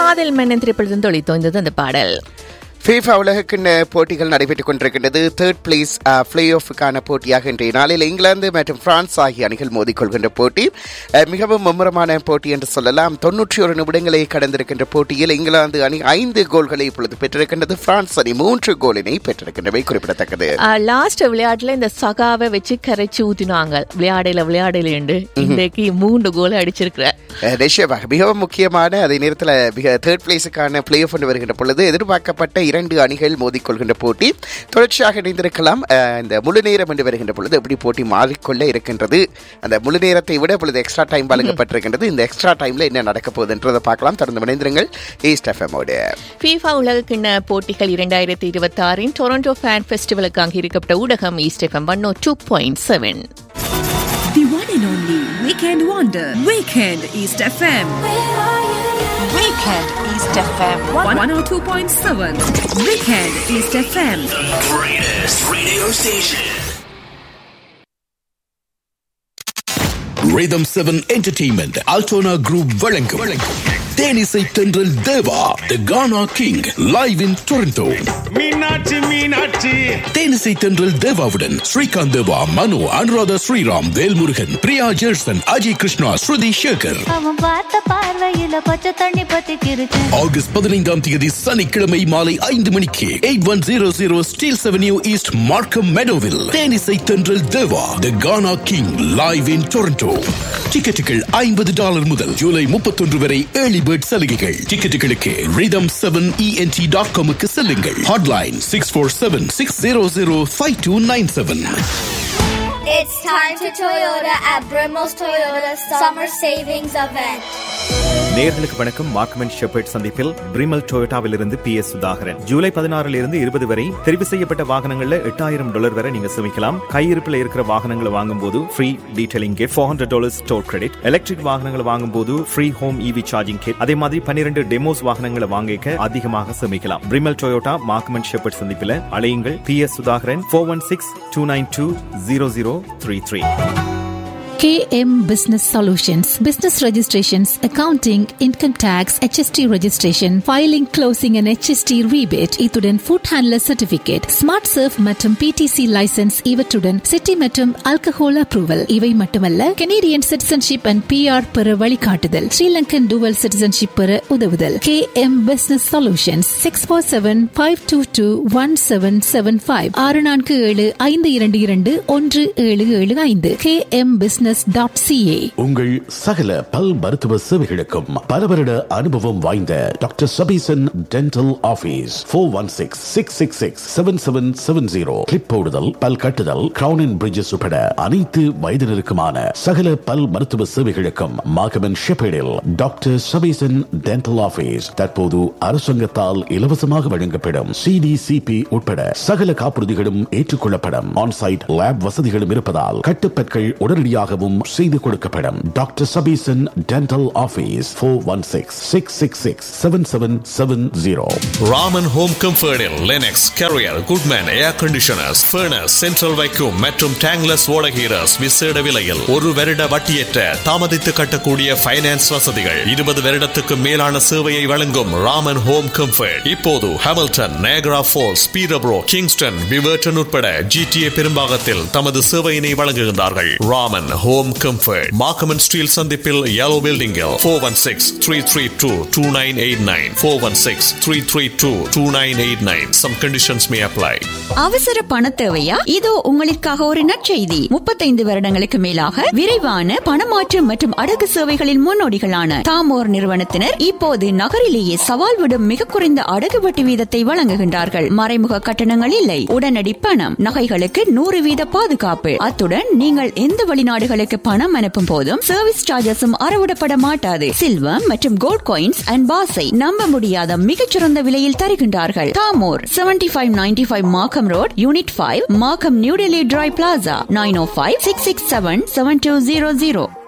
காதல் மன்னன் திரைப்படத்தின் தொழித்தோய்ந்தது அந்த பாடல் ஃபீஃபா உலகக்கிண்ண போட்டிகள் நடைபெற்றுக் கொண்டிருக்கின்றது தேர்ட் பிளேஸ் பிளே ஆஃபுக்கான போட்டியாக இன்றைய நாளில் இங்கிலாந்து மற்றும் பிரான்ஸ் ஆகிய அணிகள் மோதிக்கொள்கின்ற போட்டி அஹ், மிகவும் மும்முரமான போட்டி என்று சொல்லலாம் தொன்னூற்றி ஒரு நிமிடங்களை கடந்திருக்கின்ற போட்டியில் இங்கிலாந்து அணி ஐந்து கோல்களை இப்பொழுது பெற்றிருக்கின்றது பிரான்ஸ் அணி மூன்று கோலினை பெற்றிருக்கின்றவை குறிப்பிடத்தக்கது லாஸ்ட் விளையாட்டுல இந்த சகாவை வச்சு கரைச்சு ஊத்தினாங்க விளையாடையில விளையாடையில இன்றைக்கு மூன்று கோல் அடிச்சிருக்கிற அஹ், நிச்சயமாக மிகவும் முக்கியமான அதே நேரத்தில் மிக தேர்ட் பிளேஸுக்கான பிளே ஆஃப் வருகின்ற பொழுது எதிர்பார்க்கப்பட்ட இரண்டு அணிகள் மோதிக்கொள்கின்ற போட்டி தொடர்ச்சியாக இணைந்திருக்கலாம் அஹ், இந்த முழு நேரம் என்று வருகின்ற பொழுது எப்படி போட்டி மாறிக்கொள்ள இருக்கின்றது அந்த முழு நேரத்தை விட இப்பொழுது எக்ஸ்ட்ரா டைம் வழங்கப்பட்டிருக்கின்றது இந்த எக்ஸ்ட்ரா டைம்ல என்ன நடக்க போகுதுன்றதை பார்க்கலாம் தொடர்ந்து இணைந்திருங்கள் ஈஸ்ட் எஃப்எம்மோட ஃபீஃபா உலகக்கிண்ண போட்டிகள் இரண்டாயிரத்தி இருபத்தி ஆறின் டொரண்டோ ஃபேன் ஃபெஸ்டிவலுக்கு அங்கீகரிக்கப்பட்ட ஊடகம் east FM one two point seven The one and only Weekend Wonder. Weekend East FM. Weekend East FM. 102.7. Weekend East FM. Greatest radio station. Rhythm 7 Entertainment Altona Group வழங்கும் வழங்கும் தேனிசை தென்றல் தேவா The Ghana King live in Toronto Meenakshi Meenakshi தேனிசை தென்றல் தேவாவுடன் ஸ்ரீகாந்த் தேவா மனு அனுராதா ஸ்ரீராம் வேல்முருகன் பிரியா ஜெர்சன் அஜய் கிருஷ்ணா ஸ்ருதி சேகர் அவன் பார்த்த பார்வையில பச்சை தண்ணி பத்தி கிருச்சு ஆகஸ்ட் பதினைந்தாம் தேதி சனிக்கிழமை மாலை ஐந்து மணிக்கு eight one zero zero Steeles avenue east Markham மெடோவில் Thenisai Thendral Deva the gaana king live in Toronto டிக்கெட்டுகள் ஐம்பது டாலர் முதல் ஜூலை முப்பத்தொன்று வரை ஏர்லி பேர்ட் சலுகைகள் டிக்கெட்டுகளுக்கு ரிதம் செவன் இஎன்டி டாட் காமுக்கு செல்லுங்கள் hotline six four seven six zero zero five two nine seven It's time to Toyota at Brimmel's Toyota Summer Savings Event. நேர்களுக்கு வணக்கம் மார்க்மென் ஷெப்பர்ட் சந்திப்பில் பிரிமல் டொயோட்டாவில் இருந்து பி எஸ் சுதாகரன் ஜூலை பதினாறுல இருந்து இருபது வரை தெரிவு செய்யப்பட்ட வாகனங்கள்ல எட்டாயிரம் டாலர் வரை நீங்க சேமிக்கலாம் கையிருப்பில் இருக்கிற வாகனங்களை வாங்கும் போது free detailing gift four hundred dollar store credit electric வாகனங்களை வாங்கும் போது free home EV charging kit அதே மாதிரி பன்னிரண்டு டெமோஸ் வாகனங்களை வாங்கிக்க அதிகமாக சேமிக்கலாம் பிரிமல் டொயோட்டா மார்க்மென் ஷெப்பர்ட் சந்திப்பில் அலையுங்கள் P S Sudhakaran four one six two nine two zero zero three three KM Business Solutions, business registrations, accounting, income tax, HST registration, filing, closing and HST rebate, இத்துடன் food handler certificate, smart surf மற்றும் PTC license இவற்றுடன் city மற்றும் alcohol approval இவை மட்டுமல்ல Canadian citizenship and PR பெற வழிகாட்டுதல் Sri Lankan dual citizenship பெற உதவுதல் KM Business Solutions six four seven five two two one seven seven five ஆறு நான்கு ஏழு ஐந்து இரண்டு இரண்டு ஒன்று ஏழு ஏழு ஐந்து KM Business டாட் சிஏ உங்கள் சகல பல் மருத்துவ சேவைகளுக்கும் பல வருட அனுபவம் வாய்ந்த doctor Sabesan dental office four one six six six six seven seven seven zero clip போடுதல் பல் கட்டுதல் கிரவுன் அண்ட் பிரிட்ஜஸ் உட்பட அனைத்து வயதினருக்குமான சகல பல் மருத்துவ சேவைகளுக்கும் மாகமன் ஷெப்பேடில் டாக்டர் சபீசன் டென்டல் ஆபீஸ் தற்போது அரசாங்கத்தால் இலவசமாக வழங்கப்படும் சிடிசிபி உட்பட சகல காப்புறுதிகளும் ஏற்றுக்கொள்ளப்படும் ஆன்சைட் லேப் வசதிகளும் இருப்பதால் கட்டுப்பற்கள் உடனடியாகவும் செய்து கொடுக்கப்படும் doctor Sabesan dental office four one six six six six seven seven seven zero Raman home கம்ஃபர்டில் Lennox Carrier Goodman air conditioners furnace central வைக்கும் மற்றும் டேங்லஸ் ஓடகீரஸ் விசேட விலையில் ஒரு வருட வட்டியற்ற தாமதித்து கட்டக்கூடிய ஃபைனான்ஸ் வசதிகள் இருபது வருடத்துக்கு மேலான சேவையை வழங்கும் ராமன் ஹோம் கம்ஃபர்ட் இப்போது Hamilton Niagara Falls Peterborough Kingston விவர்டன் உட்பட ஜிடிஏ பெரும்பாகத்தில் தமது சேவையினை வழங்குகின்றார்கள் Raman home comfort Markham Steeles சந்திப்பில் yellow building four one six three three two two nine eight nine four one six three three two two nine eight nine some conditions may apply அவசர பண தேவையா இதோ உங்களுக்காக ஒரு நற்செய்தி முப்பத்தைந்து வருடங்களுக்கு மேலாக விரைவான பணமாற்று மற்றும் அடகு சேவைகளின் முன்னோடிகளான தாமோர் நிறுவனத்தினர் இப்போது நகரிலேயே சவால் விடும் மிக குறைந்த அடகு வட்டி வீதத்தை வழங்குகின்றார்கள் மறைமுக கட்டணங்கள் இல்லை உடனடி பணம் நகைகளுக்கு நூறு வீத பாதுகாப்பு அத்துடன் நீங்கள் எந்த வெளிநாடுகளுக்கு பணம் அனுப்பும் போதும் சர்வீஸ் சார்ஜஸும் அறவிடப்பட மாட்டாது சில்வர் மற்றும் கோல்ட் காயின்ஸ் அண்ட் பாஸை நம்ப முடியாத மிகச்சிறந்த விலையில் தருகின்றார்கள் தாமோர் seventy five ninety five Markham road unit five Markham New Delhi tri plaza nine O five six six seven seven two zero zero